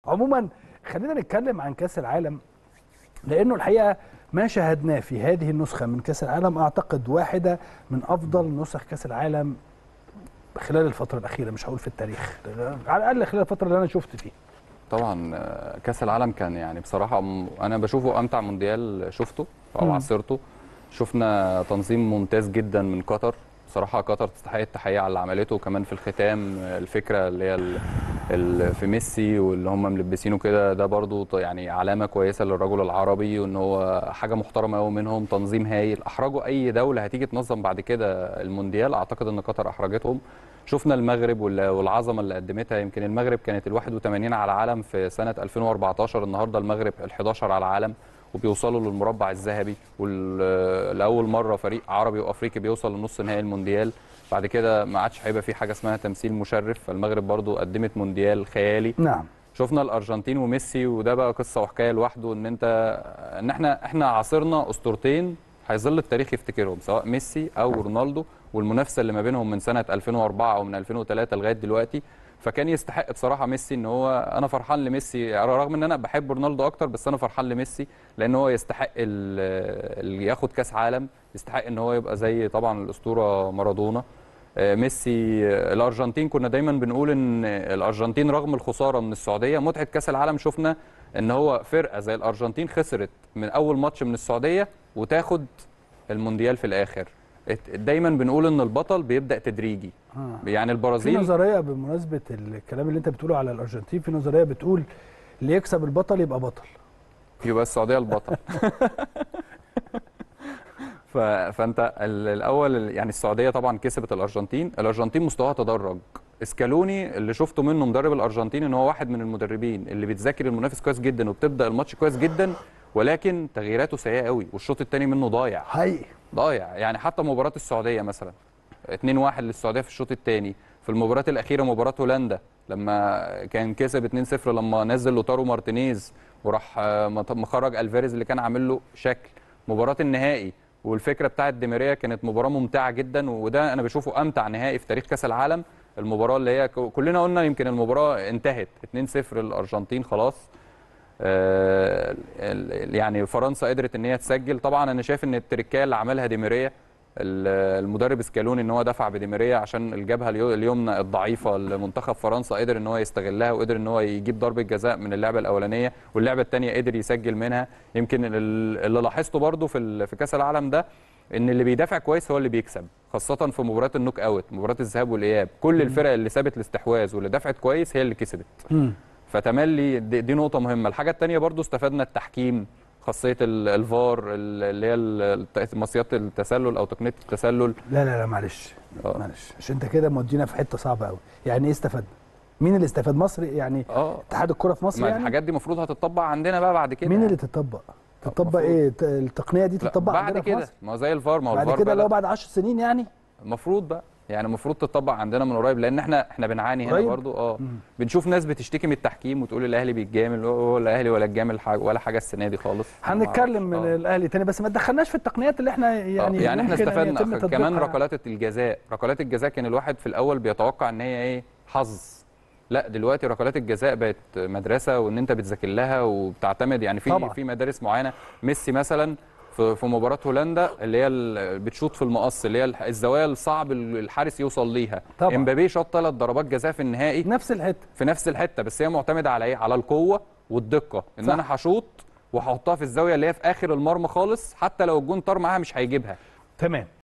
عموما خلينا نتكلم عن كاس العالم لانه الحقيقه ما شاهدناه في هذه النسخه من كاس العالم اعتقد واحده من افضل نسخ كاس العالم خلال الفتره الاخيره مش هقول في التاريخ على الاقل خلال الفتره اللي انا شفت فيها طبعا آه، كاس العالم كان يعني بصراحه م- انا بشوفه امتع مونديال شفته او مم. عاصرته شفنا تنظيم ممتاز جدا من قطر بصراحه قطر تستحق التحيه على اللي عملته وكمان في الختام آه، الفكره اللي هي ال- ال- في ميسي واللي هم ملبسينه كده ده برضو ط- يعني علامه كويسه للرجل العربي وان هو حاجه محترمه قوي منهم تنظيم هايل احرجوا اي دوله هتيجي تنظم بعد كده المونديال اعتقد ان قطر احرجتهم شفنا المغرب وال- والعظمه اللي قدمتها يمكن المغرب كانت ال 81 على العالم في سنه 2014 النهارده المغرب ال 11 على العالم وبيوصلوا للمربع الذهبي ولاول مره فريق عربي وافريقي بيوصل لنص نهائي المونديال بعد كده ما عادش هيبقى في حاجه اسمها تمثيل مشرف فالمغرب برضو قدمت مونديال خيالي نعم شفنا الارجنتين وميسي وده بقى قصه وحكايه لوحده ان انت ان احنا احنا عاصرنا اسطورتين هيظل التاريخ يفتكرهم سواء ميسي او رونالدو والمنافسه اللي ما بينهم من سنه 2004 او من 2003 لغايه دلوقتي فكان يستحق بصراحه ميسي ان هو انا فرحان لميسي يعني رغم ان انا بحب رونالدو اكتر بس انا فرحان لميسي لان هو يستحق ال- اللي ياخد كاس عالم يستحق ان هو يبقى زي طبعا الاسطوره مارادونا آه، ميسي آه، الارجنتين كنا دايما بنقول ان الارجنتين رغم الخساره من السعوديه متعه كاس العالم شفنا ان هو فرقه زي الارجنتين خسرت من اول ماتش من السعوديه وتاخد المونديال في الاخر ات- دايما بنقول ان البطل بيبدا تدريجي آه. يعني في البرازيل نظريه بمناسبه الكلام اللي انت بتقوله على الارجنتين في نظريه بتقول اللي يكسب البطل يبقى بطل يبقى السعوديه البطل ف... فانت ال- الاول يعني السعوديه طبعا كسبت الارجنتين الارجنتين مستواها تدرج اسكالوني اللي شفته منه مدرب الارجنتين ان هو واحد من المدربين اللي بتذاكر المنافس كويس جدا وبتبدا الماتش كويس جدا ولكن تغييراته سيئه قوي والشوط الثاني منه ضايع حقيقي ضايع يعني حتى مباراه السعوديه مثلا 2-1 للسعوديه في الشوط الثاني في المباراه الاخيره مباراه هولندا لما كان كسب 2-0 لما نزل لوتارو مارتينيز وراح آه، مط- مخرج الفاريز اللي كان عامل له شكل مباراه النهائي والفكره بتاعت ديماريا كانت مباراه ممتعه جدا وده انا بشوفه امتع نهائي في تاريخ كاس العالم المباراه اللي هي ك- كلنا قلنا يمكن المباراه انتهت 2-0 للارجنتين خلاص آه، ال- يعني فرنسا قدرت ان هي تسجل طبعا انا شايف ان التركيه اللي عملها ديميريا ال- المدرب سكالوني ان هو دفع بديميريا عشان الجبهه اليو- اليمنى الضعيفه لمنتخب فرنسا قدر ان هو يستغلها وقدر ان هو يجيب ضربه جزاء من اللعبه الاولانيه واللعبه الثانيه قدر يسجل منها يمكن ال- اللي لاحظته برده في ال- في كاس العالم ده ان اللي بيدافع كويس هو اللي بيكسب خاصه في مباراه النوك اوت مباراه الذهاب والاياب كل الفرق اللي سابت الاستحواذ واللي دفعت كويس هي اللي كسبت مم. فتملي دي, دي نقطة مهمة، الحاجة التانية برضو استفدنا التحكيم خاصية ال- الفار ال- اللي هي ال- الت- مصيات التسلل أو تقنية التسلل لا لا لا معلش آه. معلش عشان انت كده مودينا في حته صعبه قوي يعني ايه استفدنا مين اللي استفاد مصر يعني اه اتحاد الكره في مصر ما يعني الحاجات دي المفروض هتطبق عندنا بقى بعد كده مين اللي تطبق تطبق المفروض. ايه ت- التقنيه دي لا، تطبق بعد عندنا في كده مصر ما هو زي الفار ما هو بعد الفار كده بقى لو بعد 10 سنين يعني المفروض بقى يعني المفروض تطبق عندنا من قريب لان احنا احنا بنعاني هنا قريب؟ برضو اه مم. بنشوف ناس بتشتكي من التحكيم وتقول الاهلي بيتجامل ولا الاهلي ولا الجامل حاجة ولا حاجه السنه دي خالص أنا ما هنتكلم أعرفش. من آه. الاهلي تاني بس ما تدخلناش في التقنيات اللي احنا يعني يعني, يعني احنا ممكن أن يتم استفدنا تطبيقها كمان يعني. ركلات الجزاء ركلات الجزاء كان الواحد في الاول بيتوقع ان هي ايه حظ لا دلوقتي ركلات الجزاء بقت مدرسه وان انت بتذاكر لها وبتعتمد يعني في طبعا. في مدارس معينه ميسي مثلا في في مباراه هولندا اللي هي ال- بتشوط في المقص اللي هي الح- الزوايا الصعب الحارس يوصل ليها طبعا. امبابي شاط ثلاث ضربات جزاء في النهائي نفس الحته في نفس الحته بس هي معتمده على ايه على القوه والدقه ان صح. انا هشوط وهحطها في الزاويه اللي هي في اخر المرمى خالص حتى لو الجون طار معاها مش هيجيبها تمام